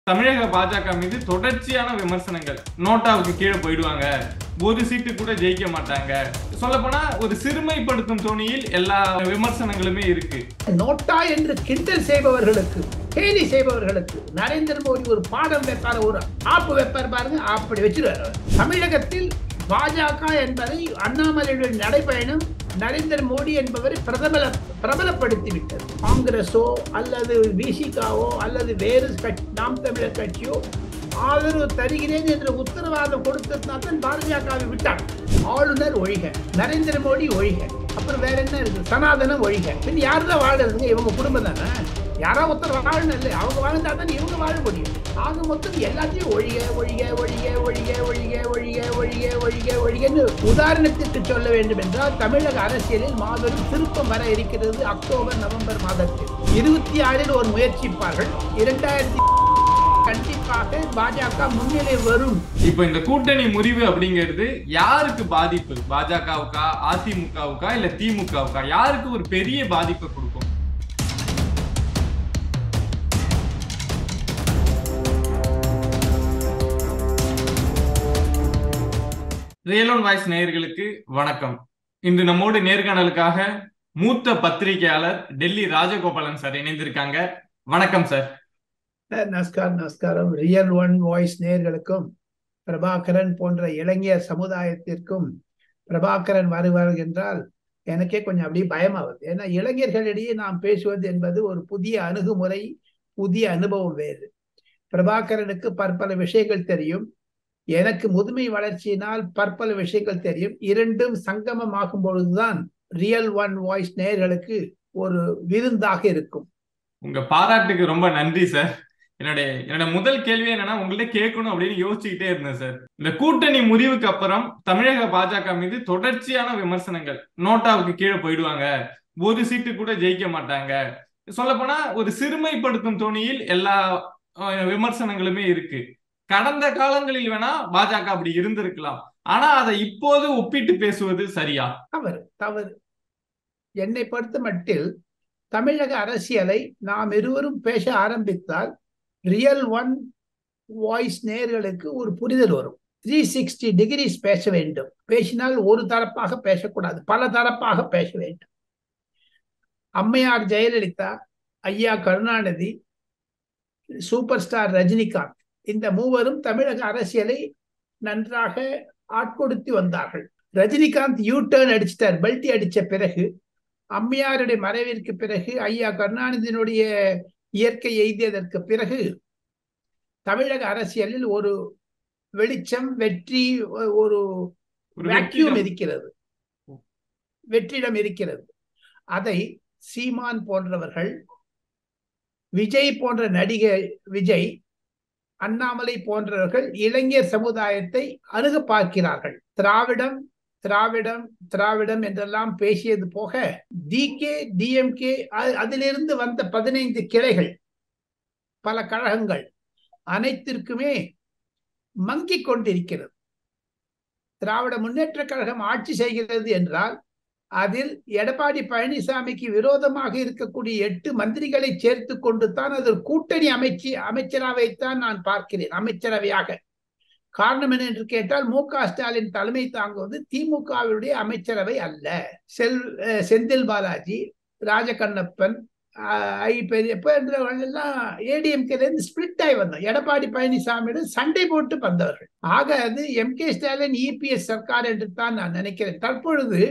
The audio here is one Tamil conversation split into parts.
தமிழக பாஜக மீது தொடர்ச்சியான விமர்சனங்கள் நோட்டாவுக்கு கீழே போயிடுவாங்க ஒரு சீட்டு கூட ஜெயிக்க மாட்டாங்க சொல்லப்போனா ஒரு சிறுமைப்படுத்தும் தோணியில் எல்லா விமர்சனங்களுமே இருக்கு நோட்டா என்று கிண்டல் செய்பவர்களுக்கு கேலி செய்பவர்களுக்கு நரேந்திர மோடி ஒரு பாடம் வைப்பார் ஒரு ஆப்பு வைப்பார் பாருங்க அப்படி வச்சிருவார் அவர். தமிழகத்தில் பாஜக என்பதை அண்ணாமலையுடைய நடைபயணம் நரேந்திர மோடி என்பவரை பிரபல பிரபலப்படுத்தி விட்டது காங்கிரஸோ அல்லது விசிகாவோ அல்லது வேறு கட்சி நாம் தமிழர் கட்சியோ ஆதரவு தருகிறேன் என்ற உத்தரவாதம் கொடுத்ததுனால தான் பாஜகவை விட்டார் ஆளுநர் ஒழிக நரேந்திர மோடி ஒழிக அப்புறம் வேற என்ன இருக்கு சனாதனம் ஒழிக பின் யார் தான் வாழறதுங்க இவங்க குடும்பம் தானே யாரோ ஒருத்தர் வாழணும் இல்லை அவங்க வாழ்ந்தா தான் இவங்க வாழ முடியும் ஆக மொத்தம் எல்லாத்தையும் ஒழிக ஒழிக ஒழிக ஒழிக ஒழிக ஒழிக ஒழிக ஒழிக ஒழிகன்னு உதாரணத்திற்கு சொல்ல வேண்டும் என்றால் தமிழக அரசியலில் மாபெரும் திருப்பம் வர இருக்கிறது அக்டோபர் நவம்பர் மாதத்தில் இருபத்தி ஆறில் ஒரு முயற்சிப்பார்கள் இரண்டாயிரத்தி கண்டிப்பாக பாஜக முன்னிலை வரும் இப்போ இந்த கூட்டணி முறிவு அப்படிங்கிறது யாருக்கு பாதிப்பு பாஜகவுக்கா அதிமுகவுக்கா இல்ல திமுகவுக்கா யாருக்கு ஒரு பெரிய பாதிப்பை கொடுக்கும் ரியலோன் வாய்ஸ் நேயர்களுக்கு வணக்கம் இன்று நம்மோடு நேர்காணலுக்காக மூத்த பத்திரிகையாளர் டெல்லி ராஜகோபாலன் சார் இணைந்திருக்காங்க வணக்கம் சார் நமஸ்காரம் நமஸ்காரம் ரியல் ஒன் வாய்ஸ் நேர்களுக்கும் பிரபாகரன் போன்ற இளைஞர் சமுதாயத்திற்கும் பிரபாகரன் வருவார் என்றால் எனக்கே கொஞ்சம் அப்படியே பயமாகுது ஏன்னா இளைஞர்களிடையே நாம் பேசுவது என்பது ஒரு புதிய அணுகுமுறை புதிய அனுபவம் வேறு பிரபாகரனுக்கு பற்பல விஷயங்கள் தெரியும் எனக்கு முதுமை வளர்ச்சியினால் பற்பல விஷயங்கள் தெரியும் இரண்டும் சங்கமமாகும் பொழுதுதான் ரியல் ஒன் வாய்ஸ் நேயர்களுக்கு ஒரு விருந்தாக இருக்கும் உங்க பாராட்டுக்கு ரொம்ப நன்றி சார் என்னுடைய என்னோட முதல் கேள்வி என்னன்னா உங்கள்ட்ட கேட்கணும் அப்படின்னு யோசிச்சுக்கிட்டே இருந்தேன் சார் இந்த கூட்டணி முறிவுக்கு அப்புறம் தமிழக பாஜக மீது தொடர்ச்சியான விமர்சனங்கள் நோட்டாவுக்கு கீழே போயிடுவாங்க ஒரு சீட்டு கூட ஜெயிக்க மாட்டாங்க சொல்லப்போனா ஒரு சிறுமைப்படுத்தும் தோணியில் எல்லா அஹ், விமர்சனங்களுமே இருக்கு கடந்த காலங்களில் வேணா பாஜக அப்படி இருந்திருக்கலாம் ஆனா அதை இப்போது ஒப்பிட்டு பேசுவது சரியா தவறு தவறு என்னை பொறுத்த மட்டில் தமிழக அரசியலை நாம் இருவரும் பேச ஆரம்பித்தால் ரியல் ஒன் வாய்ஸ் நேர்களுக்கு ஒரு புரிதல் வரும் த்ரீ சிக்ஸ்டி டிகிரிஸ் பேச வேண்டும் பேசினால் ஒரு தரப்பாக பேசக்கூடாது பல தரப்பாக பேச வேண்டும் அம்மையார் ஜெயலலிதா ஐயா கருணாநிதி சூப்பர் ஸ்டார் ரஜினிகாந்த் இந்த மூவரும் தமிழக அரசியலை நன்றாக ஆட்கொடுத்து வந்தார்கள் ரஜினிகாந்த் யூ டர்ன் அடிச்சிட்டார் பெல்ட்டி அடிச்ச பிறகு அம்மையாருடைய மறைவிற்கு பிறகு ஐயா கருணாநிதியினுடைய இயற்கை எய்தியதற்கு பிறகு தமிழக அரசியலில் ஒரு வெளிச்சம் வெற்றி ஒ- ஒரு ஒரு வேக்யூம் வெற்றிடம். இருக்கிறது வெற்றிடம் இருக்கிறது அதை சீமான் போன்றவர்கள் விஜய் போன்ற நடிகர் விஜய் அண்ணாமலை போன்றவர்கள் இளைஞர் சமுதாயத்தை அணுக பார்க்கிறார்கள் திராவிடம் திராவிடம் திராவிடம் என்றெல்லாம் பேசியது போக டிகே டிஎம்கே அதிலிருந்து வந்த பதினைந்து கிளைகள் பல கழகங்கள் அனைத்திற்குமே மங்கிக் கொண்டிருக்கிறது திராவிட முன்னேற்ற கழகம் ஆட்சி செய்கிறது என்றால் அதில் எடப்பாடி பழனிசாமிக்கு விரோதமாக இருக்கக்கூடிய எட்டு மந்திரிகளை சேர்த்து கொண்டு தான் அது ஒரு கூட்டணி அமைச்சு அமைச்சரவைத்தான் நான் பார்க்கிறேன் அமைச்சரவையாக காரணம் என்ன என்று கேட்டால் மு க ஸ்டாலின் தலைமை தாங்குவது திமுகவினுடைய அமைச்சரவை அல்ல செல் அஹ் செந்தில் பாலாஜி ராஜகண்ணப்பன் ஆஹ் ஐ பெரியப்ப என்றவர்கள் எல்லாம் ஏடிஎம்கேல இருந்து ஸ்பிளிட் ஆகி வந்தோம் எடப்பாடி பழனிசாமியுடன் சண்டை போட்டு வந்தவர்கள் ஆக அது எம் கே ஸ்டாலின் இபிஎஸ் சர்க்கார் என்று தான் நான் நினைக்கிறேன் தற்பொழுது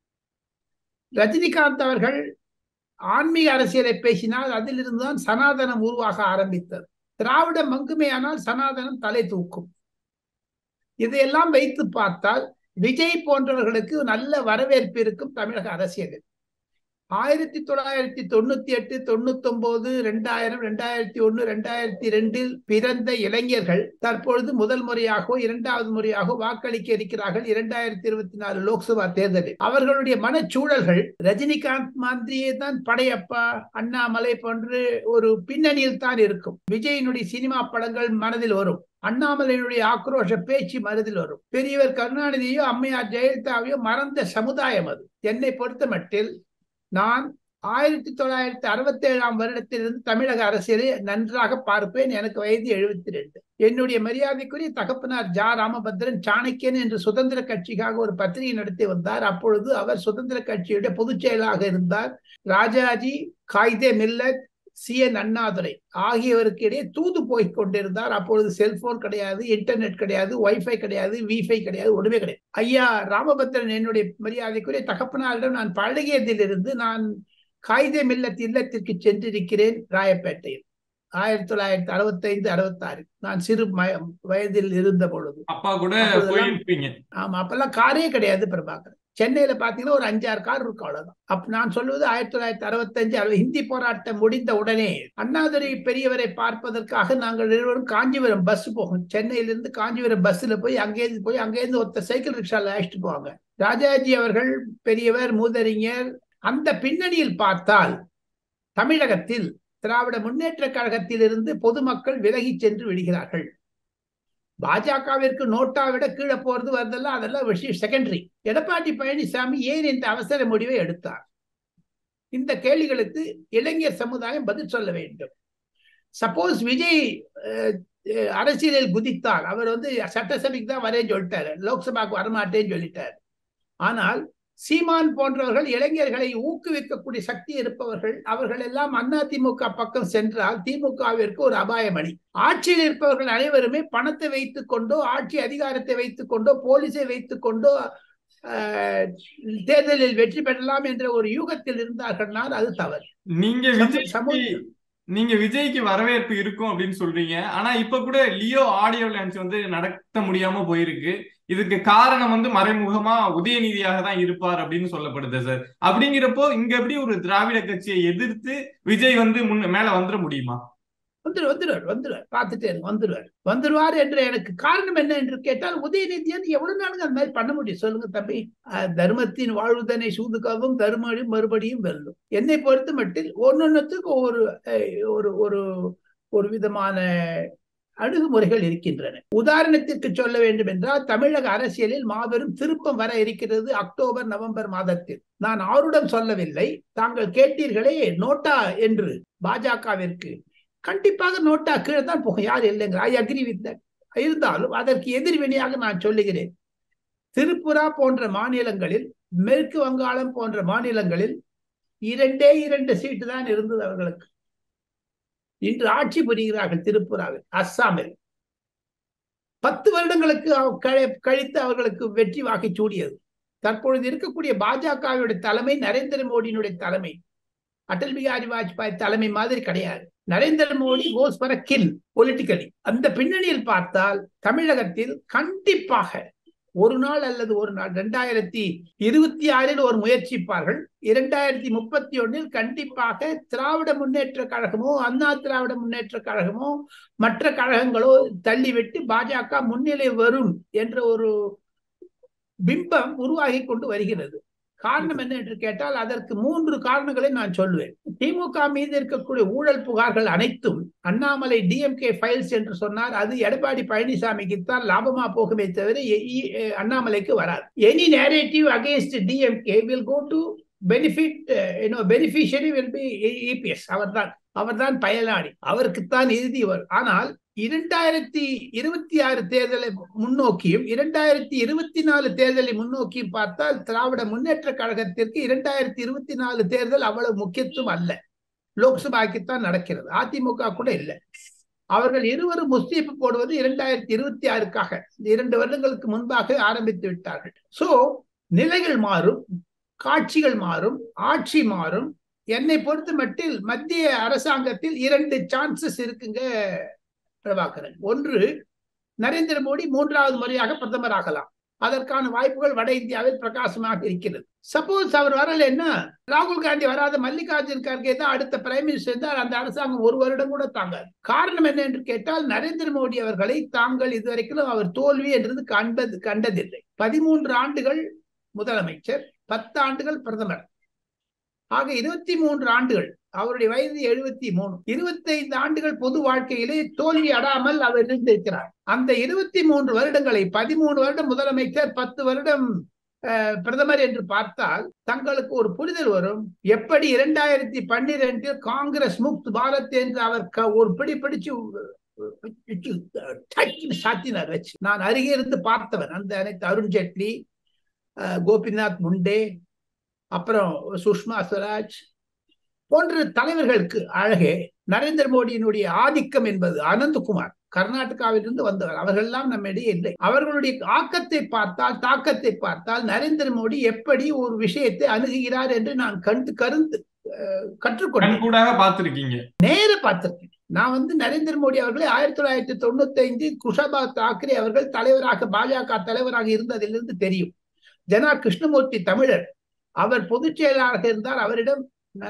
ரஜினிகாந்த் அவர்கள் ஆன்மீக அரசியலை பேசினால் அதிலிருந்து தான் சனாதனம் உருவாக ஆரம்பித்தது திராவிட மங்குமையானால் சனாதனம் தலை தூக்கும் இதையெல்லாம் வைத்து பார்த்தால் விஜய் போன்றவர்களுக்கு நல்ல வரவேற்பு இருக்கும் தமிழக அரசியலில் ஆயிரத்தி தொள்ளாயிரத்தி தொண்ணூத்தி எட்டு தொண்ணூத்தி ஒன்பது ரெண்டாயிரம் ரெண்டாயிரத்தி ஒன்னு ரெண்டாயிரத்தி ரெண்டில் பிறந்த இளைஞர்கள் தற்பொழுது முதல் முறையாகவோ இரண்டாவது முறையாக வாக்களிக்க இருக்கிறார்கள் இரண்டாயிரத்தி இருபத்தி நாலு லோக்சபா தேர்தலில் அவர்களுடைய மனச்சூழல்கள் ரஜினிகாந்த் மாதிரியே தான் படையப்பா அண்ணாமலை போன்று ஒரு பின்னணியில் தான் இருக்கும் விஜயினுடைய சினிமா படங்கள் மனதில் வரும் அண்ணாமலையினுடைய ஆக்ரோஷ பேச்சு மனதில் வரும் பெரியவர் கருணாநிதியோ அம்மையார் ஜெயலலிதாவையோ மறந்த சமுதாயம் அது என்னை பொறுத்த மட்டில் நான் ஆயிரத்தி தொள்ளாயிரத்தி அறுபத்தி ஏழாம் வருடத்திலிருந்து தமிழக அரசியலை நன்றாக பார்ப்பேன் எனக்கு வயது எழுபத்தி ரெண்டு என்னுடைய மரியாதைக்குரிய தகப்பனார் ஜா ராமபத்ரன் சாணக்கியன் என்று சுதந்திர கட்சிக்காக ஒரு பத்திரிகை நடத்தி வந்தார் அப்பொழுது அவர் சுதந்திர கட்சியுடைய பொதுச் செயலாக இருந்தார் ராஜாஜி காய்தே மில்லத் சி என் அண்ணாதுரை ஆகியவருக்கு இடையே தூது போய் கொண்டிருந்தார் அப்பொழுது செல்போன் கிடையாது இன்டர்நெட் கிடையாது வைஃபை கிடையாது விஃபை கிடையாது ஒன்றுமே கிடையாது ஐயா ராமபத்ரன் என்னுடைய மரியாதைக்குரிய தகப்பனாரிடம் நான் பழகியதிலிருந்து நான் காகித மில்லத் இல்லத்திற்கு சென்றிருக்கிறேன் ராயப்பேட்டையில் ஆயிரத்தி தொள்ளாயிரத்தி அறுபத்தி ஐந்து அறுபத்தி ஆறு நான் சிறு வயதில் இருந்த பொழுது அப்பா கூட போயிருப்பீங்க ஆமா அப்பெல்லாம் காரே கிடையாது பிரபாகர் சென்னையில பாத்தீங்கன்னா ஒரு அஞ்சாறு கார் இருக்கும் அவ்வளவுதான் அப்ப நான் சொல்வது ஆயிரத்தி தொள்ளாயிரத்தி அறுபத்தஞ்சு அறுபது ஹிந்தி போராட்டம் முடிந்த உடனே அண்ணாதுரை பெரியவரை பார்ப்பதற்காக நாங்கள் இருவரும் காஞ்சிபுரம் பஸ் போகும் சென்னையிலிருந்து காஞ்சிபுரம் பஸ்ல போய் அங்கேருந்து போய் அங்கேருந்து ஒருத்த சைக்கிள் ரிக்ஷால அழைச்சிட்டு போவாங்க ராஜாஜி அவர்கள் பெரியவர் மூதறிஞர் அந்த பின்னணியில் பார்த்தால் தமிழகத்தில் திராவிட முன்னேற்ற கழகத்தில் இருந்து பொதுமக்கள் விலகி சென்று விடுகிறார்கள் பாஜகவிற்கு நோட்டா விட கீழே போறது வருதெல்லாம் அதெல்லாம் விஷயம் செகண்டரி எடப்பாடி பழனிசாமி ஏன் இந்த அவசர முடிவை எடுத்தார் இந்த கேள்விகளுக்கு இளைஞர் சமுதாயம் பதில் சொல்ல வேண்டும் சப்போஸ் விஜய் அரசியலில் குதித்தார் அவர் வந்து சட்டசபைக்கு தான் வரேன்னு சொல்லிட்டாரு லோக்சபாக்கு வரமாட்டேன்னு சொல்லிட்டார் ஆனால் சீமான் போன்றவர்கள் இளைஞர்களை ஊக்குவிக்கக்கூடிய சக்தி இருப்பவர்கள் அவர்கள் எல்லாம் அதிமுக பக்கம் சென்றால் திமுகவிற்கு ஒரு அபாயமணி ஆட்சியில் இருப்பவர்கள் அனைவருமே பணத்தை வைத்துக் கொண்டோ ஆட்சி அதிகாரத்தை வைத்துக் கொண்டோ போலீஸை வைத்துக் கொண்டோ தேர்தலில் வெற்றி பெறலாம் என்ற ஒரு யூகத்தில் இருந்தார்கள்னால் அது தவறு நீங்க விஜய் நீங்க விஜய்க்கு வரவேற்பு இருக்கும் அப்படின்னு சொல்றீங்க ஆனா இப்ப கூட லியோ ஆடியோ லான்ச் வந்து நடத்த முடியாம போயிருக்கு இதுக்கு காரணம் வந்து மறைமுகமா உதயநிதியாக தான் இருப்பார் அப்படின்னு சொல்லப்படுது சார் அப்படிங்கிறப்போ இங்க எப்படி ஒரு திராவிட கட்சியை எதிர்த்து விஜய் வந்து முன்ன மேல வந்துட முடியுமா வந்துரு வந்துருவார் வந்துருவார் பார்த்துட்டே வந்துருவார் வந்துருவார் என்று எனக்கு காரணம் என்ன என்று கேட்டால் உதயநிதி வந்து எவ்வளவு நாளுங்க அந்த மாதிரி பண்ண முடியும் சொல்லுங்க தம்பி தர்மத்தின் வாழ்வுதனை சூதுக்கவும் தர்மடி மறுபடியும் வெல்லும் என்னை பொறுத்த மட்டில் ஒன்னொன்னுத்துக்கு ஒரு ஒரு ஒரு ஒரு விதமான அணுகுமுறைகள் இருக்கின்றன உதாரணத்திற்கு சொல்ல வேண்டும் என்றால் தமிழக அரசியலில் மாபெரும் திருப்பம் வர இருக்கிறது அக்டோபர் நவம்பர் மாதத்தில் நான் ஆருடம் சொல்லவில்லை தாங்கள் கேட்டீர்களே நோட்டா என்று பாஜகவிற்கு கண்டிப்பாக நோட்டா கீழே தான் போகும் யார் இல்லைங்க ஐ அக்ரி வித் இருந்தாலும் அதற்கு எதிர்வினையாக நான் சொல்லுகிறேன் திரிபுரா போன்ற மாநிலங்களில் மேற்கு வங்காளம் போன்ற மாநிலங்களில் இரண்டே இரண்டு சீட்டு தான் இருந்தது அவர்களுக்கு இன்று ஆட்சி புரிகிறார்கள் திருப்புராவில் அஸ்ஸாமில் பத்து வருடங்களுக்கு கழித்து அவர்களுக்கு வெற்றி வாக்கை சூடியது தற்பொழுது இருக்கக்கூடிய பாஜகவுடைய தலைமை நரேந்திர மோடியினுடைய தலைமை அடல் பிகாரி வாஜ்பாய் தலைமை மாதிரி கிடையாது Narendra Modi goes for kill politically அந்த பின்னணியில் பார்த்தால் தமிழகத்தில் கண்டிப்பாக ஒரு நாள் அல்லது ஒரு நாள் இரண்டாயிரத்தி இருபத்தி ஆறில் ஒரு முயற்சிப்பார்கள் இரண்டாயிரத்தி முப்பத்தி ஒன்னில் கண்டிப்பாக திராவிட முன்னேற்ற கழகமோ அண்ணா திராவிட முன்னேற்ற கழகமோ மற்ற கழகங்களோ தள்ளிவிட்டு பாஜக முன்னிலை வரும் என்ற ஒரு பிம்பம் உருவாகி கொண்டு வருகிறது காரணம் என்ன என்று கேட்டால் அதற்கு மூன்று காரணங்களை நான் சொல்லுவேன் திமுக மீது இருக்கக்கூடிய ஊழல் புகார்கள் அனைத்தும் அண்ணாமலை டிஎம்கே ஃபைல்ஸ் என்று சொன்னார் அது எடப்பாடி பழனிசாமிக்கு தான் லாபமா போகுமே தவிர அண்ணாமலைக்கு வராது any narrative against DMK will go to benefit you know beneficiary will be EPS அவர் தான் அவர் தான் பயனாளி அவருக்குத்தான் இறுதி வரும் ஆனால் இரண்டாயிரத்தி இருபத்தி ஆறு தேர்தலை முன்னோக்கியும் இரண்டாயிரத்தி இருபத்தி நாலு தேர்தலை முன்னோக்கியும் பார்த்தால் திராவிட முன்னேற்ற கழகத்திற்கு இரண்டாயிரத்தி இருபத்தி நாலு தேர்தல் அவ்வளவு முக்கியத்துவம் அல்ல லோக்சபாக்குத்தான் நடக்கிறது அதிமுக கூட இல்லை அவர்கள் இருவரும் முஸ்தீப்பு போடுவது இரண்டாயிரத்தி இருபத்தி ஆறுக்காக இரண்டு வருடங்களுக்கு முன்பாக ஆரம்பித்து விட்டார்கள் சோ நிலைகள் மாறும் காட்சிகள் மாறும் ஆட்சி மாறும் என்னை பொறுத்த மட்டில் மத்திய அரசாங்கத்தில் இரண்டு சான்சஸ் இருக்குங்க பிரபாகரன் ஒன்று நரேந்திர மோடி மூன்றாவது முறையாக பிரதமர் ஆகலாம் அதற்கான வாய்ப்புகள் வட இந்தியாவில் பிரகாசமாக இருக்கிறது சப்போஸ் அவர் வரலன்னா ராகுல் காந்தி வராத மல்லிகார்ஜுன் கார்கே தான் அடுத்த பிரைம் மினிஸ்டர் தான் அந்த அரசாங்கம் ஒரு வருடம் கூட தாங்காது காரணம் என்ன என்று கேட்டால் நரேந்திர மோடி அவர்களை தாங்கள் இதுவரைக்கும் அவர் தோல்வி என்றது கண்டது கண்டதில்லை பதிமூன்று ஆண்டுகள் முதலமைச்சர் பத்து ஆண்டுகள் பிரதமர் ஆக இருபத்தி மூன்று ஆண்டுகள் அவருடைய வயது எழுபத்தி மூணு இருபத்தி ஐந்து ஆண்டுகள் பொது வாழ்க்கையிலே தோல்வி அடாமல் அவர் இருந்திருக்கிறார் அந்த இருபத்தி மூன்று வருடங்களை பதிமூணு வருடம் முதலமைச்சர் பத்து வருடம் பிரதமர் என்று பார்த்தால் தங்களுக்கு ஒரு புரிதல் வரும் எப்படி இரண்டாயிரத்தி பன்னிரெண்டில் காங்கிரஸ் முக்த் பாரத் என்று அவர் ஒரு பிடி பிடிச்சு சாத்தினார் வச்சு நான் அருகே இருந்து பார்த்தவன் அந்த அனைத்து அருண் ஜேட்லி கோபிநாத் முண்டே அப்புறம் சுஷ்மா ஸ்வராஜ் போன்ற தலைவர்களுக்கு அழகே நரேந்திர மோடியினுடைய ஆதிக்கம் என்பது அனந்தகுமார் கர்நாடகாவிலிருந்து வந்தவர் அவர்கள் எல்லாம் நம்மிடையே இல்லை அவர்களுடைய ஆக்கத்தை பார்த்தால் தாக்கத்தை பார்த்தால் நரேந்திர மோடி எப்படி ஒரு விஷயத்தை அணுகுகிறார் என்று நான் கண்டு கருந்து கற்றுக்கொண்டேன் பார்த்திருக்கீங்க நேர பார்த்திருக்கேன் நான் வந்து நரேந்திர மோடி அவர்களை ஆயிரத்தி தொள்ளாயிரத்தி தொண்ணூத்தி ஐந்து குஷாபா தாக்கரே அவர்கள் தலைவராக பாஜக தலைவராக இருந்ததிலிருந்து தெரியும் ஜனா கிருஷ்ணமூர்த்தி தமிழர் அவர் பொதுச் செயலாளராக இருந்தார் அவரிடம்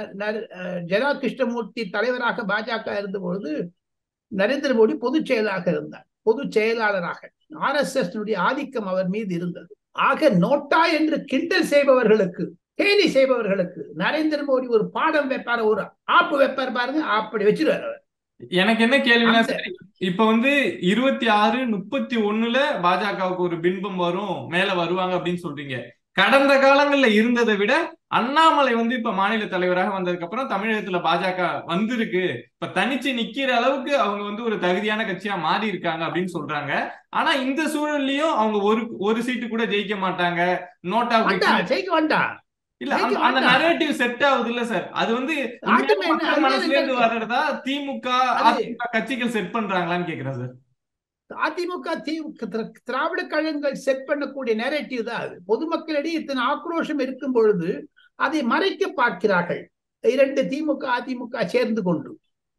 ஜனா கிருஷ்ணமூர்த்தி தலைவராக பாஜக இருந்த பொழுது நரேந்திர மோடி பொதுச் செயலாளராக இருந்தார் பொதுச் செயலாளராக ஆர் எஸ் எஸ் ஆதிக்கம் அவர் மீது இருந்தது ஆக நோட்டா என்று கிண்டல் செய்பவர்களுக்கு கேலி செய்பவர்களுக்கு நரேந்திர மோடி ஒரு பாடம் வைப்பார் ஒரு ஆப்பு வைப்பார் பாருங்க அப்படி வச்சிருவார் அவர் எனக்கு என்ன கேள்வினா இப்ப வந்து இருபத்தி ஆறு முப்பத்தி ஒண்ணுல பாஜகவுக்கு ஒரு பின்பம் வரும் மேல வருவாங்க அப்படின்னு சொல்றீங்க கடந்த காலங்கள்ல இருந்ததை விட அண்ணாமலை வந்து இப்ப மாநில தலைவராக வந்ததுக்கு அப்புறம் தமிழகத்துல பாஜக வந்திருக்கு இப்ப தனிச்சு நிக்கிற அளவுக்கு அவங்க வந்து ஒரு தகுதியான கட்சியா மாறி இருக்காங்க அப்படின்னு சொல்றாங்க ஆனா இந்த சூழல்லையும் அவங்க ஒரு ஒரு சீட்டு கூட ஜெயிக்க மாட்டாங்க நோட்டா ஜெயிக்க வேண்டாம் இல்ல அந்த நரேட்டிவ் செட் ஆகுது இல்ல சார் அது வந்து மனசுல இருந்து வர்றதா திமுக அதிமுக கட்சிகள் செட் பண்றாங்களான்னு கேக்குறேன் சார் அதிமுக திராவிட கழகங்கள் செட் பண்ணக்கூடிய நேரட்டிவ் தான் அது பொதுமக்களிடையே இத்தனை ஆக்ரோஷம் இருக்கும் பொழுது அதை மறைக்க பார்க்கிறார்கள் இரண்டு திமுக அதிமுக சேர்ந்து கொண்டு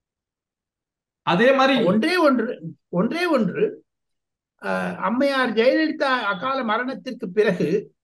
அதே மாதிரி ஒன்றே ஒன்று ஒன்றே ஒன்று அம்மையார் ஜெயலலிதா அகால மரணத்திற்கு பிறகு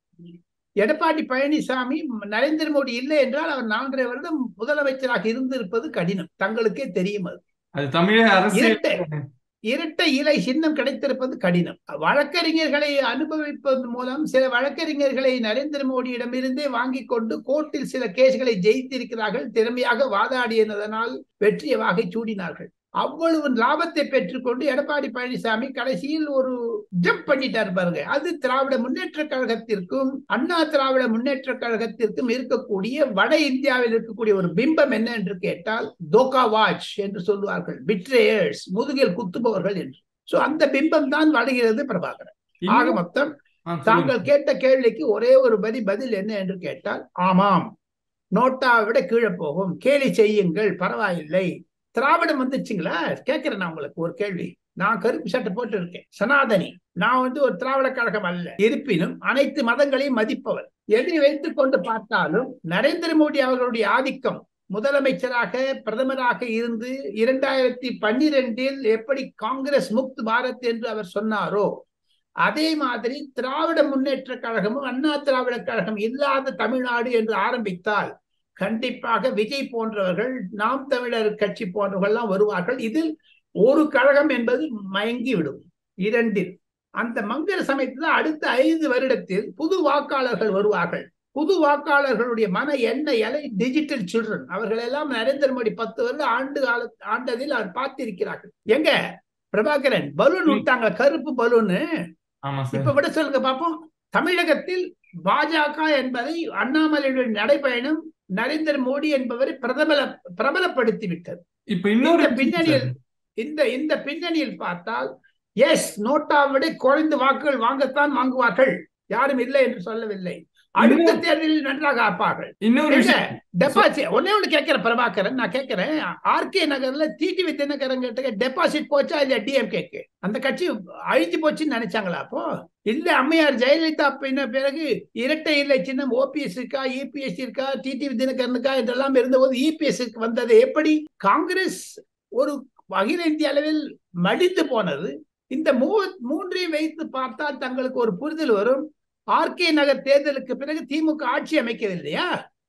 எடப்பாடி பழனிசாமி நரேந்திர மோடி இல்லை என்றால் அவர் நான்கரை வருடம் முதலமைச்சராக இருந்திருப்பது கடினம் தங்களுக்கே தெரியும் அது அது தமிழக அரசு இரட்டை இலை சின்னம் கிடைத்திருப்பது கடினம் வழக்கறிஞர்களை அனுபவிப்பதன் மூலம் சில வழக்கறிஞர்களை நரேந்திர மோடியிடமிருந்தே வாங்கி கொண்டு கோர்ட்டில் சில கேஸ்களை ஜெயித்திருக்கிறார்கள் திறமையாக வாதாடியதனால் வெற்றிய வாகை சூடினார்கள் அவ்வளவு லாபத்தை பெற்றுக்கொண்டு எடப்பாடி பழனிசாமி கடைசியில் ஒரு ஜம்ப் பண்ணிட்டார் பாருங்க அது திராவிட முன்னேற்ற கழகத்திற்கும் அண்ணா திராவிட முன்னேற்ற கழகத்திற்கும் இருக்கக்கூடிய வட இந்தியாவில் இருக்கக்கூடிய ஒரு பிம்பம் என்ன என்று கேட்டால் தோகா வாட்ச் என்று சொல்லுவார்கள் பிட்ரேயர்ஸ் முதுகில் குத்துபவர்கள் என்று சோ அந்த பிம்பம் தான் வடுகிறது பிரபாகரன் ஆக மொத்தம் தாங்கள் கேட்ட கேள்விக்கு ஒரே ஒரு பதி பதில் என்ன என்று கேட்டால் ஆமாம் நோட்டாவை விட கீழே போகும் கேலி செய்யுங்கள் பரவாயில்லை திராவிடம் வந்துச்சுங்களா கேட்கிறேன் நான் உங்களுக்கு ஒரு கேள்வி நான் கருப்பு சட்டை போட்டு இருக்கேன் சனாதனி நான் வந்து ஒரு திராவிட கழகம் அல்ல இருப்பினும் அனைத்து மதங்களையும் மதிப்பவர் எதிரி வைத்துக் கொண்டு பார்த்தாலும் நரேந்திர மோடி அவர்களுடைய ஆதிக்கம் முதலமைச்சராக பிரதமராக இருந்து இரண்டாயிரத்தி பன்னிரெண்டில் எப்படி காங்கிரஸ் முக்த் பாரத் என்று அவர் சொன்னாரோ அதே மாதிரி திராவிட முன்னேற்ற கழகமும் அண்ணா திராவிட கழகம் இல்லாத தமிழ்நாடு என்று ஆரம்பித்தால் கண்டிப்பாக விஜய் போன்றவர்கள் நாம் தமிழர் கட்சி போன்றவர்கள்லாம் வருவார்கள் இதில் ஒரு கழகம் என்பது மயங்கி விடும் இரண்டில் அந்த மங்கள சமயத்தில் அடுத்த ஐந்து வருடத்தில் புது வாக்காளர்கள் வருவார்கள் புது வாக்காளர்களுடைய மன எண்ண இலை டிஜிட்டல் சில்ட்ரன் அவர்கள் எல்லாம் நரேந்திர மோடி பத்து வருடம் ஆண்டு கால ஆண்டதில் அவர் பார்த்திருக்கிறார்கள் எங்க பிரபாகரன் பலூன் விட்டாங்க கருப்பு பலூனு இப்ப விட சொல்லுங்க பார்ப்போம் தமிழகத்தில் பாஜக என்பதை அண்ணாமலையுடைய நடைபயணம் நரேந்திர மோடி என்பவரை பிரபல பிரபலப்படுத்தி விட்டது இப்ப இன்னொரு பின்னணியில் இந்த இந்த பின்னணியில் பார்த்தால் எஸ் நோட்டா விட குறைந்த வாக்குகள் வாங்கத்தான் வாங்குவார்கள் யாரும் இல்லை என்று சொல்லவில்லை அடுத்த தேர்தலில் நன்றாக ஆப்பார்கள் இன்னொரு டெபாசிட் ஒன்னே ஒண்ணு கேட்கிறேன் பிரபாகரன் நான் கேட்கிறேன் ஆர்கே நகர்ல டிடிவி தினகரன் கிட்ட டெபாசிட் போச்சா இல்ல டிஎம்கேக்கு அந்த கட்சி அழிஞ்சு போச்சுன்னு நினைச்சாங்களா அப்போ இல்ல அம்மையார் ஜெயலலிதா பின்ன பிறகு இரட்டை இல்லை சின்னம் ஓபிஎஸ் இருக்கா இபிஎஸ் இருக்கா டிடிவி தினகரனுக்கா என்றெல்லாம் இருந்தபோது இபிஎஸ் வந்தது எப்படி காங்கிரஸ் ஒரு அகில இந்திய அளவில் மடிந்து போனது இந்த மூ மூன்றையும் வைத்து பார்த்தால் தங்களுக்கு ஒரு புரிதல் வரும் ஆர்கே நகர் தேர்தலுக்கு பிறகு திமுக ஆட்சி அமைக்கவில்லையா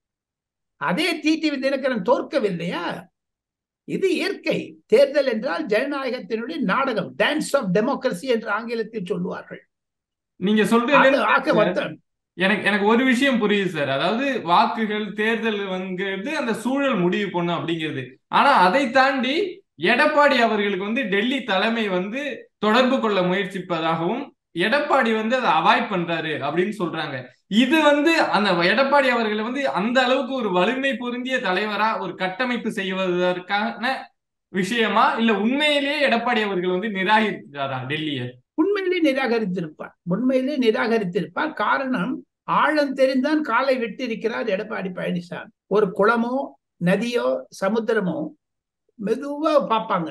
அதே டிடிவி தினகரன் தோற்கவில்லையா இது இயற்கை தேர்தல் என்றால் ஜனநாயகத்தினுடைய நாடகம் டான்ஸ் ஆஃப் டெமோக்ரஸி என்று ஆங்கிலத்தில் சொல்லுவார்கள் நீங்க சொல்றது ஆக மொத்தம் எனக்கு எனக்கு ஒரு விஷயம் புரியுது சார் அதாவது வாக்குகள் தேர்தல் வந்துங்கிறது அந்த சூழல் முடிவு பண்ணும் அப்படிங்கிறது ஆனா அதை தாண்டி எடப்பாடி அவர்களுக்கு வந்து டெல்லி தலைமை வந்து தொடர்பு கொள்ள முயற்சிப்பதாகவும் எடப்பாடி வந்து அதை அவாய்ட் பண்றாரு அப்படின்னு சொல்றாங்க இது வந்து அந்த எடப்பாடி அவர்களை வந்து அந்த அளவுக்கு ஒரு வலிமை பொருந்திய தலைவரா ஒரு கட்டமைப்பு செய்வதற்கான விஷயமா இல்ல உண்மையிலேயே எடப்பாடி அவர்கள் வந்து நிராகரிக்கிறாரா டெல்லிய உண்மையிலே நிராகரித்திருப்பார் உண்மையிலே நிராகரித்திருப்பார் காரணம் ஆழம் தெரிந்தான் காலை விட்டு இருக்கிறார் எடப்பாடி பழனிசாமி ஒரு குளமோ நதியோ சமுத்திரமோ மெதுவா பார்ப்பாங்க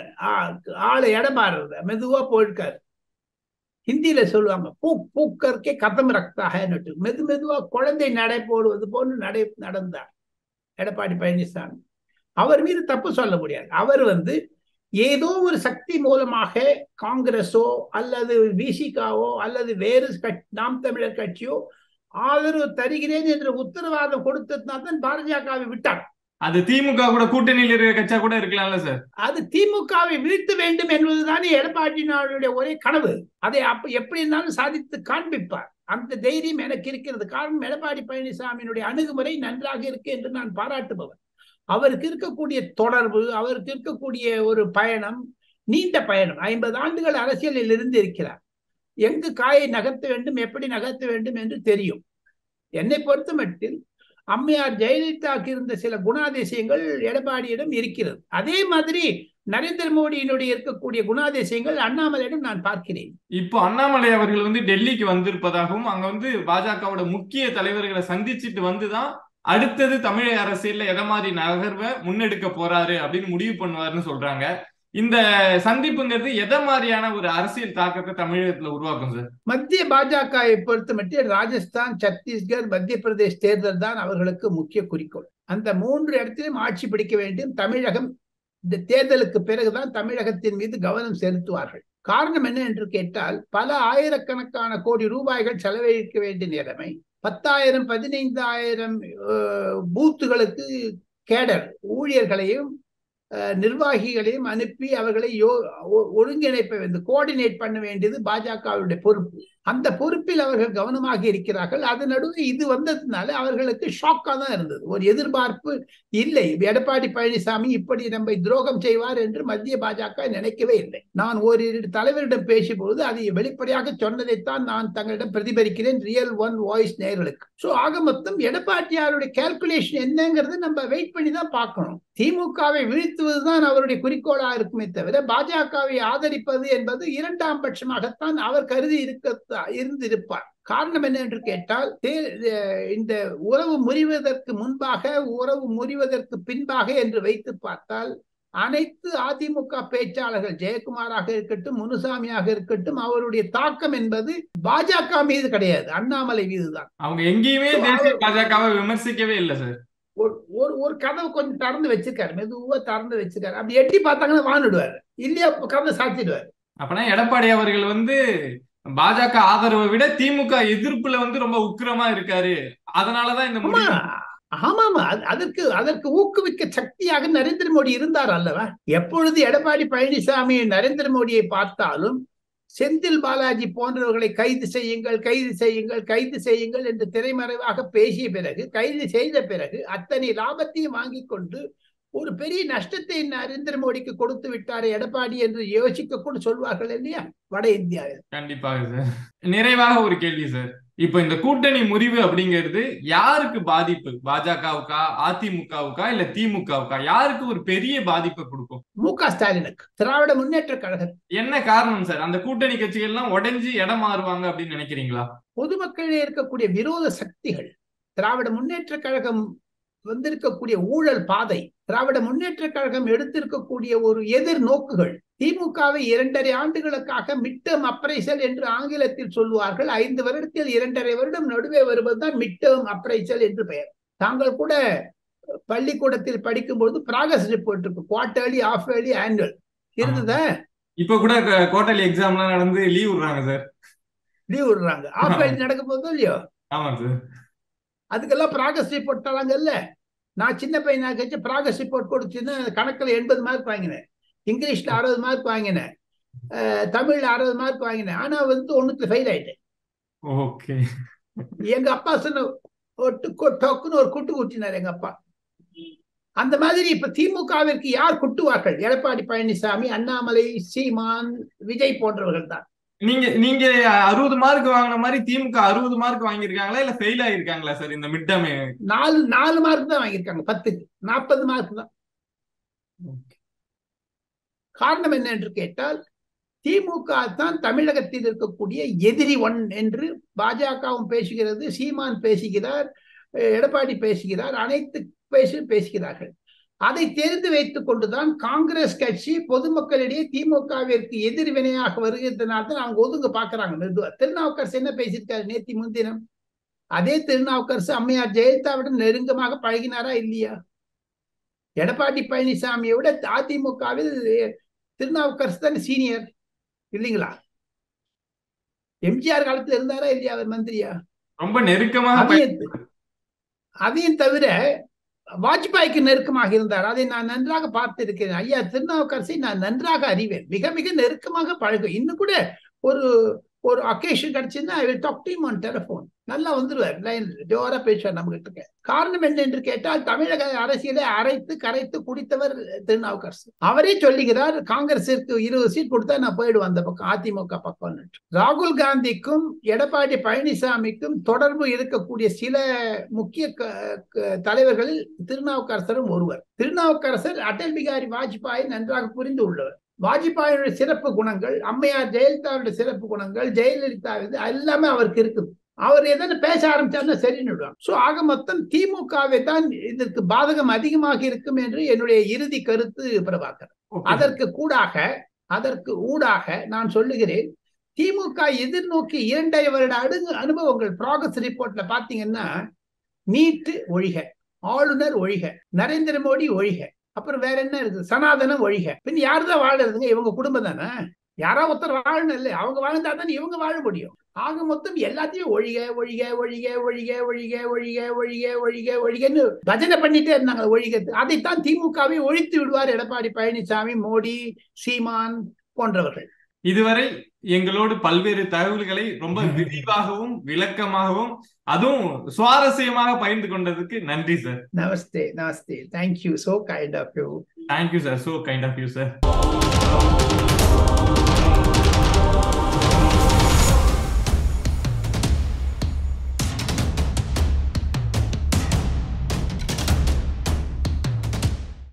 ஆளை இடமாறுறத மெதுவா போயிருக்காரு ஹிந்தியில சொல்லுவாங்க பூ பூக்கற்கே கதம் ரக்தாகன்னுட்டு மெது மெதுவா குழந்தை நடை போடுவது போன்று நடை நடந்தார் எடப்பாடி பழனிசாமி அவர் மீது தப்பு சொல்ல முடியாது அவர் வந்து ஏதோ ஒரு சக்தி மூலமாக காங்கிரஸோ அல்லது விசிகாவோ அல்லது வேறு நாம் தமிழர் கட்சியோ ஆதரவு தருகிறேன் என்று உத்தரவாதம் கொடுத்ததுனால தான் பாஜகவை விட்டார் அது திமுக கூட கூட்டணியில் இருக்கிற கட்சியா கூட இருக்கலாம்ல சார் அது திமுகவை வீழ்த்த வேண்டும் என்பதுதானே எடப்பாடியினுடைய ஒரே கனவு அதை அப்ப எப்படி இருந்தாலும் சாதித்து காண்பிப்பார் அந்த தைரியம் எனக்கு இருக்கிறது காரணம் எடப்பாடி பழனிசாமியினுடைய அணுகுமுறை நன்றாக இருக்கு என்று நான் பாராட்டுபவர் அவருக்கு இருக்கக்கூடிய தொடர்பு அவருக்கு இருக்கக்கூடிய ஒரு பயணம் நீண்ட பயணம் ஐம்பது ஆண்டுகள் அரசியலில் இருந்து இருக்கிறார் எங்கு காயை நகர்த்த வேண்டும் எப்படி நகர்த்த வேண்டும் என்று தெரியும் என்னை பொறுத்த மட்டில் அம்மையார் ஜெயலலிதாவுக்கு இருந்த சில குணாதிசயங்கள் எடப்பாடியிடம் இருக்கிறது அதே மாதிரி நரேந்திர மோடியினுடைய இருக்கக்கூடிய குணாதிசயங்கள் அண்ணாமலையிடம் நான் பார்க்கிறேன் இப்போ அண்ணாமலை அவர்கள் வந்து டெல்லிக்கு வந்திருப்பதாகவும் அங்க வந்து பாஜகவோட முக்கிய தலைவர்களை சந்திச்சுட்டு வந்துதான் அடுத்தது தமிழக அரசியல்ல எதை மாதிரி நகர்வை முன்னெடுக்க போறாரு அப்படின்னு முடிவு பண்ணுவாருன்னு சொல்றாங்க இந்த சந்திப்புங்கிறது எதை மாதிரியான ஒரு அரசியல் தாக்கத்தை தமிழகத்துல உருவாக்கும் சார் மத்திய பாஜகவை பொறுத்த மட்டும் ராஜஸ்தான் சத்தீஸ்கர் மத்திய பிரதேஷ் தேர்தல் தான் அவர்களுக்கு முக்கிய குறிக்கோள் அந்த மூன்று இடத்திலும் ஆட்சி பிடிக்க வேண்டும் தமிழகம் இந்த தேர்தலுக்கு பிறகுதான் தமிழகத்தின் மீது கவனம் செலுத்துவார்கள் காரணம் என்ன என்று கேட்டால் பல ஆயிரக்கணக்கான கோடி ரூபாய்கள் செலவழிக்க வேண்டிய நிலைமை பத்தாயிரம் பதினைந்தாயிரம் பூத்துகளுக்கு கேடர் ஊழியர்களையும் நிர்வாகிகளையும் அனுப்பி அவர்களை யோ ஒருங்கிணைப்ப வேண்டும் கோஆர்டினேட் பண்ண வேண்டியது பாஜகவுடைய பொறுப்பு அந்த பொறுப்பில் அவர்கள் கவனமாக இருக்கிறார்கள் அது நடுவே இது வந்ததுனால அவர்களுக்கு ஷாக்கா தான் இருந்தது ஒரு எதிர்பார்ப்பு இல்லை எடப்பாடி பழனிசாமி இப்படி நம்மை துரோகம் செய்வார் என்று மத்திய பாஜக நினைக்கவே இல்லை நான் ஓரிரு தலைவரிடம் பேசும்போது அதை வெளிப்படையாக சொன்னதைத்தான் நான் தங்களிடம் பிரதிபலிக்கிறேன் ரியல் ஒன் வாய்ஸ் நேர்களுக்கு ஸோ ஆக மொத்தம் எடப்பாடியாருடைய கால்குலேஷன் என்னங்கிறது நம்ம வெயிட் பண்ணி தான் பார்க்கணும் திமுகவை வீழ்த்துவதுதான் அவருடைய குறிக்கோளா இருக்குமே தவிர பாஜகவை ஆதரிப்பது என்பது இரண்டாம் பட்சமாகத்தான் அவர் கருதி இருக்க இருந்திருப்பார் காரணம் என்ன என்று கேட்டால் இந்த உறவு முறிவதற்கு முன்பாக உறவு முறிவதற்கு பின்பாக என்று வைத்து பார்த்தால் அனைத்து அதிமுக பேச்சாளர்கள் ஜெயக்குமாராக இருக்கட்டும் முனுசாமியாக இருக்கட்டும் அவருடைய தாக்கம் என்பது பாஜக மீது கிடையாது அண்ணாமலை மீதுதான் அவங்க எங்கேயுமே தேசிய பாஜகவை விமர்சிக்கவே இல்லை சார் ஒரு ஒரு கதவை கொஞ்சம் திறந்து வச்சிருக்காரு மெதுவா திறந்து வச்சிருக்காரு அப்படி எட்டி பார்த்தாங்கன்னா வாங்கிடுவாரு இல்லையா கதவை சாத்திடுவாரு அப்பனா எடப்பாடி அவர்கள் வந்து பாஜக ஆதரவை விட திமுக எதிர்ப்புல வந்து ரொம்ப உக்கிரமா இருக்காரு அதனாலதான் இந்த ஆமா ஆமா அதற்கு அதற்கு ஊக்குவிக்க சக்தியாக நரேந்திர மோடி இருந்தார் அல்லவா எப்பொழுது எடப்பாடி பழனிசாமி நரேந்திர மோடியை பார்த்தாலும் செந்தில் பாலாஜி போன்றவர்களை கைது செய்யுங்கள் கைது செய்யுங்கள் கைது செய்யுங்கள் என்று திரைமறைவாக பேசிய பிறகு கைது செய்த பிறகு அத்தனை லாபத்தையும் வாங்கி கொண்டு ஒரு பெரிய நஷ்டத்தை நரேந்திர மோடிக்கு கொடுத்து விட்டாரு எடப்பாடி என்று யோசிக்க கூட சொல்வார்கள் இல்லையா வட இந்தியாவில் கண்டிப்பாக சார் நிறைவாக ஒரு கேள்வி சார் இப்ப இந்த கூட்டணி முறிவு அப்படிங்கிறது யாருக்கு பாதிப்பு பாஜகவுக்கா அதிமுகவுக்கா இல்ல திமுகவுக்கா யாருக்கு ஒரு பெரிய பாதிப்பை கொடுக்கும் மு க ஸ்டாலினுக்கு திராவிட முன்னேற்ற கழகம் என்ன காரணம் சார் அந்த கூட்டணி கட்சிகள் எல்லாம் உடஞ்சி இடம் மாறுவாங்க அப்படின்னு நினைக்கிறீங்களா பொதுமக்களிலே இருக்கக்கூடிய விரோத சக்திகள் திராவிட முன்னேற்ற கழகம் வந்திருக்கக்கூடிய ஊழல் பாதை திராவிட முன்னேற்ற கழகம் எடுத்திருக்கக்கூடிய ஒரு எதிர் நோக்குகள் திமுகவை இரண்டரை ஆண்டுகளுக்காக மிட்டம் அப்ரைசல் என்று ஆங்கிலத்தில் சொல்லுவார்கள் ஐந்து வருடத்தில் இரண்டரை வருடம் நடுவே வருவதுதான் மிட்டம் அப்ரைசல் என்று பெயர் தாங்கள் கூட பள்ளிக்கூடத்தில் படிக்கும்போது ப்ராகஸ் ரிப்போர்ட் இருக்கு குவார்டர்லி ஆஃப் ஏர்லி ஆனுவல் இருந்ததா இப்ப கூட குவார்டர்லி எக்ஸாம்லாம் நடந்து லீவ் விடுறாங்க சார் லீவ் விடுறாங்க ஆஃப் ஏர்லி நடக்கும் போதும் இல்லையோ ஆமா சார் அதுக்கெல்லாம் ப்ராகஸ் ரிப்போர்ட் தராங்கல்ல நான் சின்ன பையனா கழிச்சு ப்ராகஸ் ரிப்போர்ட் கொடுத்துன்னு கணக்கில் எண்பது மார்க் வாங்கினேன் இங்கிலீஷ்ல அறுபது மார்க் வாங்கினேன் தமிழ்ல அறுபது மார்க் வாங்கினேன் ஆனா வந்து ஒண்ணுத்துல ஃபெயில் ஆயிட்டேன் ஓகே எங்க அப்பா சொன்ன டொக்குன்னு ஒரு குட்டு குட்டினார் எங்க அப்பா அந்த மாதிரி இப்ப திமுகவிற்கு யார் குட்டுவார்கள் எடப்பாடி பழனிசாமி அண்ணாமலை சீமான் விஜய் போன்றவர்கள் தான் நீங்க நீங்க அறுபது மார்க் வாங்கின மாதிரி திமுக அறுபது மார்க் வாங்கியிருக்காங்களா இல்ல ஃபெயில் ஆயிருக்காங்களா சார் இந்த மிட் டேர்ம் நாலு நாலு மார்க் தான் வாங்கியிருக்காங்க பத்துக்கு நாற்பது மார்க் தான் காரணம் என்ன என்று கேட்டால் திமுக தான் தமிழகத்தில் இருக்கக்கூடிய எதிரி ஒன் என்று பாஜகவும் பேசுகிறது சீமான் பேசுகிறார் எடப்பாடி பேசுகிறார் அனைத்து பேசி பேசுகிறார்கள் அதை தெரிந்து வைத்துக் கொண்டுதான் காங்கிரஸ் கட்சி பொதுமக்களிடையே திமுகவிற்கு எதிர்வினையாக வருகிறதுனால தான் அவங்க ஒதுங்க பாக்குறாங்க திருநாவுக்கரசு என்ன பேசியிருக்காரு நேத்தி முன்தினம் அதே திருநாவுக்கரசு அம்மையார் ஜெயலலிதாவுடன் நெருங்கமாக பழகினாரா இல்லையா எடப்பாடி பழனிசாமியை விட அதிமுகவில் திருநாவுக்கரசு தான் சீனியர் இல்லைங்களா எம்ஜிஆர் காலத்துல இருந்தாரா இல்லையா அவர் மந்திரியா ரொம்ப நெருக்கமாக அதையும் அதையும் தவிர வாஜ்பாய்க்கு நெருக்கமாக இருந்தார் அதை நான் நன்றாக பார்த்திருக்கிறேன் ஐயா திருநாவுக்கரசை நான் நன்றாக அறிவேன் மிக மிக நெருக்கமாக பழகும் இன்னும் கூட ஒரு ஒரு அக்கேஷன் கிடைச்சுன்னா I will talk team on telephone நல்லா வந்துருவார் லைன் ஜோரா பேசுவார் நம்ம கிட்ட காரணம் என்ன என்று கேட்டால் தமிழக அரசியலை அரைத்து கரைத்து குடித்தவர் திருநாவுக்கரசு அவரே சொல்லுகிறார் காங்கிரசிற்கு இருபது சீட் கொடுத்தா நான் போயிடுவேன் அந்த பக்கம் அதிமுக பக்கம் ராகுல் காந்திக்கும் எடப்பாடி பழனிசாமிக்கும் தொடர்பு இருக்கக்கூடிய சில முக்கிய தலைவர்களில் திருநாவுக்கரசரும் ஒருவர் திருநாவுக்கரசர் அடல் பிகாரி வாஜ்பாயை நன்றாக புரிந்து உள்ளவர் வாஜ்பாயோட சிறப்பு குணங்கள் அம்மையார் ஜெயலலிதாவுடைய சிறப்பு குணங்கள் ஜெயலலிதா எல்லாமே அவருக்கு இருக்குது அவர் எதனா பேச ஆரம்பிச்சாருன்னா சரின்னு விடுவாங்க சோ ஆக மொத்தம் திமுகவை தான் இதற்கு பாதகம் அதிகமாக இருக்கும் என்று என்னுடைய இறுதி கருத்து பிரபாகர் அதற்கு கூடாக அதற்கு ஊடாக நான் சொல்லுகிறேன் திமுக எதிர்நோக்கி இரண்டரை வருட அடுங்கு அனுபவங்கள் ப்ராகஸ் ரிப்போர்ட்ல பாத்தீங்கன்னா நீட்டு ஒழிக ஆளுநர் ஒழிக நரேந்திர மோடி ஒழிக அப்புறம் வேற என்ன இருக்கு சனாதனம் ஒழிக பின் யாருதான் வாழறதுங்க இவங்க குடும்பம் தானே யாரோ ஒருத்தர் வாழணும் இல்லை அவங்க வாழ்ந்தா தான் இவங்க வாழ முடியும் ஆக மொத்தம் எல்லாத்தையும் ஒழிக ஒழிக ஒழிக ஒழிக ஒழிக ஒழிக ஒழிக ஒழிக ஒழிகன்னு பஜனை பண்ணிட்டே இருந்தாங்க ஒழிகிறது அதைத்தான் திமுகவை ஒழித்து விடுவார் எடப்பாடி பழனிசாமி மோடி சீமான் போன்றவர்கள் இதுவரை எங்களோடு பல்வேறு தகவல்களை ரொம்ப விரிவாகவும் விளக்கமாகவும் அதுவும் சுவாரஸ்யமாக பகிர்ந்து கொண்டதுக்கு நன்றி சார் நமஸ்தே நமஸ்தே thank you so kind of you thank you sir so kind of you sir